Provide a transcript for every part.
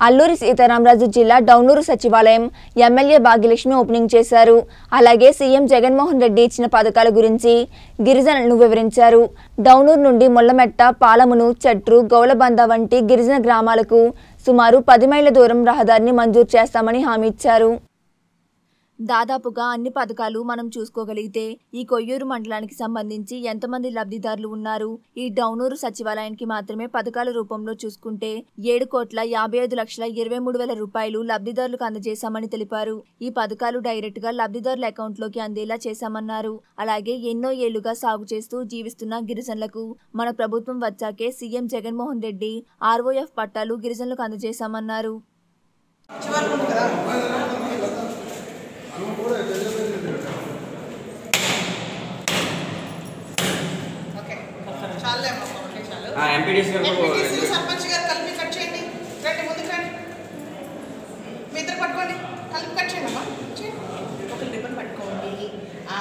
అల్లూరి సీతారామరాజు జిల్లా డౌనూరు సచివాలయం MLA Bhagyalakshmi opening చేశారు అలాగే సీఎం జగన్మోహన్ రెడ్డి ఇచ్చిన పథకాల గురించి గిరిజనులను వివరించారు డౌనూరు నుండి ముల్లమెట్ట పాలమును చెట్టు గౌలబంద వంటి గిరిజన గ్రామాలకు సుమారు పది మైళ్ళ దూరం రహదారిని మంజూరు చేస్తామని హామీ ఇచ్చారు దాదాపుగా అన్ని పథకాలు మనం చూసుకోగలిగితే ఈ కొయ్యూరు మండలానికి సంబంధించి ఎంతమంది లబ్ధిదారులు ఉన్నారు ఈ డౌనూరు సచివాలయానికి మాత్రమే పథకాల రూపంలో చూసుకుంటే ఏడు కోట్ల యాభై ఐదు లక్షల ఇరవై మూడు వేల రూపాయలు లబ్ధిదారులకు అందజేశామని తెలిపారు ఈ పథకాలు డైరెక్ట్ గా లబ్ధిదారుల అకౌంట్లోకి అందేలా చేశామన్నారు అలాగే ఎన్నో ఏళ్లుగా సాగు చేస్తూ జీవిస్తున్న గిరిజనులకు మన ప్రభుత్వం వచ్చాకే సీఎం జగన్మోహన్ రెడ్డి ఆర్ఓఎఫ్ పట్టాలు గిరిజనులకు అందజేశామన్నారు ఓకే చాలే అమ్మ ఓకే చాలు ఎంపీడీసీ గారు ఎంపీటీసీ సర్పంచ్ గారు కలిపి కట్ చేయండి రండి ముందుకు రండి మీ ఇద్దరు పట్టుకోండి కలిపి కట్ చేయండి అమ్మా చేయండి ఒక రిబ్బన్ పట్టుకోండి ఆ,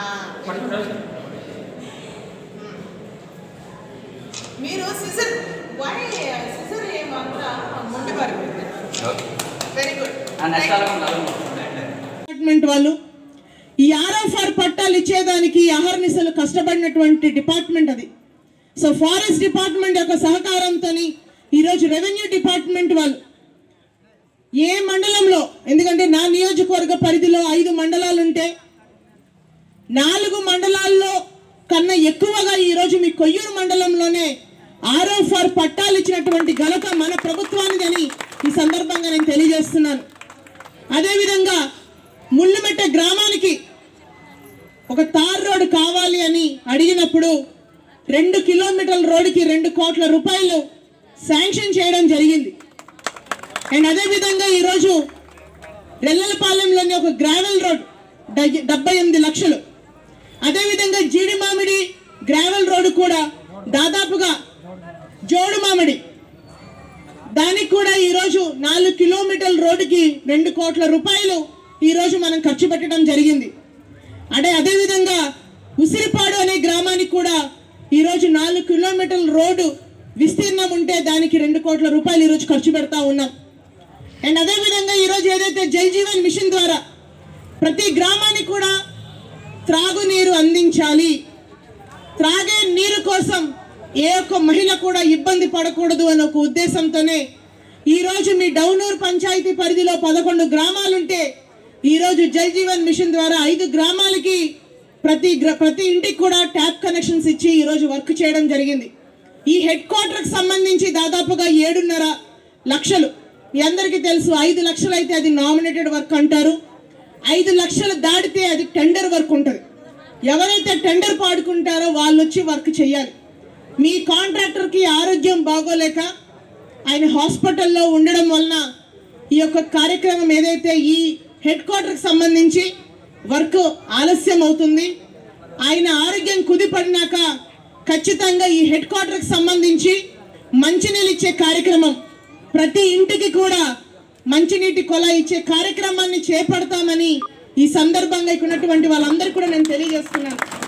మీరు సిజర్ వై సిజర్ ఏమంతా మొండి పారిపోయింది వెరీ గుడ్ నెక్స్ట్ అలా ఉండాలి డిపార్ట్మెంట్ వాళ్ళు ఈ ఆర్ఎఫ్ఆర్ పట్టాలు ఇచ్చేదానికి అహర్నిశలు కష్టపడినటువంటి డిపార్ట్మెంట్ అది సో ఫారెస్ట్ డిపార్ట్మెంట్ యొక్క సహకారంతో ఈరోజు రెవెన్యూ డిపార్ట్మెంట్ వాళ్ళు ఏ మండలంలో ఎందుకంటే నా నియోజకవర్గ పరిధిలో ఐదు మండలాలు ఉంటే నాలుగు మండలాల్లో కన్నా ఎక్కువగా ఈరోజు మీ కొయ్యూరు మండలంలోనే ఆర్ఓఫార్ పట్టాలు ఇచ్చినటువంటి ఘనత మన ప్రభుత్వానిదని ఈ సందర్భంగా నేను తెలియజేస్తున్నాను అదేవిధంగా ముళ్ళుమెట్ట గ్రామానికి ఒక తార్ రోడ్డు కావాలి అని అడిగినప్పుడు రెండు కిలోమీటర్ల రోడ్డుకి రెండు కోట్ల రూపాయలు శాంక్షన్ చేయడం జరిగింది అండ్ అదేవిధంగా ఈరోజు రెల్లలపాలెంలోని ఒక గ్రావెల్ రోడ్ డె- డెబ్బై ఎనిమిది లక్షలు అదేవిధంగా జీడి మామిడి గ్రావెల్ రోడ్డు కూడా దాదాపుగా జోడు మామిడి దానికి కూడా ఈరోజు నాలుగు కిలోమీటర్ల రోడ్డుకి రెండు కోట్ల రూపాయలు ఈరోజు మనం ఖర్చు పెట్టడం జరిగింది అంటే అదేవిధంగా ఉసిరిపాడు అనే గ్రామానికి కూడా ఈరోజు నాలుగు కిలోమీటర్ల రోడ్డు విస్తీర్ణం ఉంటే దానికి రెండు కోట్ల రూపాయలు ఈరోజు ఖర్చు పెడతా ఉన్నాం అండ్ అదేవిధంగా ఈరోజు ఏదైతే జల్ జీవన్ మిషన్ ద్వారా ప్రతి గ్రామానికి కూడా త్రాగునీరు అందించాలి త్రాగే నీరు కోసం ఏ ఒక్క మహిళ కూడా ఇబ్బంది పడకూడదు అనే ఒక ఉద్దేశంతోనే ఈరోజు మీ డౌనూర్ పంచాయతీ పరిధిలో పదకొండు గ్రామాలుంటే ఈరోజు జల్ జీవన్ మిషన్ ద్వారా ఐదు గ్రామాలకి ప్రతి గ్ర ప్రతి ఇంటికి కూడా ట్యాప్ కనెక్షన్స్ ఇచ్చి ఈరోజు వర్క్ చేయడం జరిగింది ఈ హెడ్ క్వార్టర్కి సంబంధించి దాదాపుగా ఏడున్నర లక్షలు మీ అందరికీ తెలుసు ఐదు లక్షలు అయితే అది నామినేటెడ్ వర్క్ అంటారు ఐదు లక్షలు దాటితే అది టెండర్ వర్క్ ఉంటుంది ఎవరైతే టెండర్ పాడుకుంటారో వాళ్ళు వచ్చి వర్క్ చేయాలి మీ కాంట్రాక్టర్కి ఆరోగ్యం బాగోలేక ఆయన హాస్పిటల్లో ఉండడం వలన ఈ యొక్క కార్యక్రమం ఏదైతే ఈ హెడ్ క్వార్టర్కి సంబంధించి వర్క్ ఆలస్యం అవుతుంది ఆయన ఆరోగ్యం కుదిపడినాక ఖచ్చితంగా ఈ హెడ్ క్వార్టర్కి సంబంధించి మంచినీళ్ళు ఇచ్చే కార్యక్రమం ప్రతి ఇంటికి కూడా మంచినీటి కొల ఇచ్చే కార్యక్రమాన్ని చేపడతామని ఈ సందర్భంగా ఇక్కడ ఉన్నటువంటి వాళ్ళందరికీ కూడా నేను తెలియజేస్తున్నాను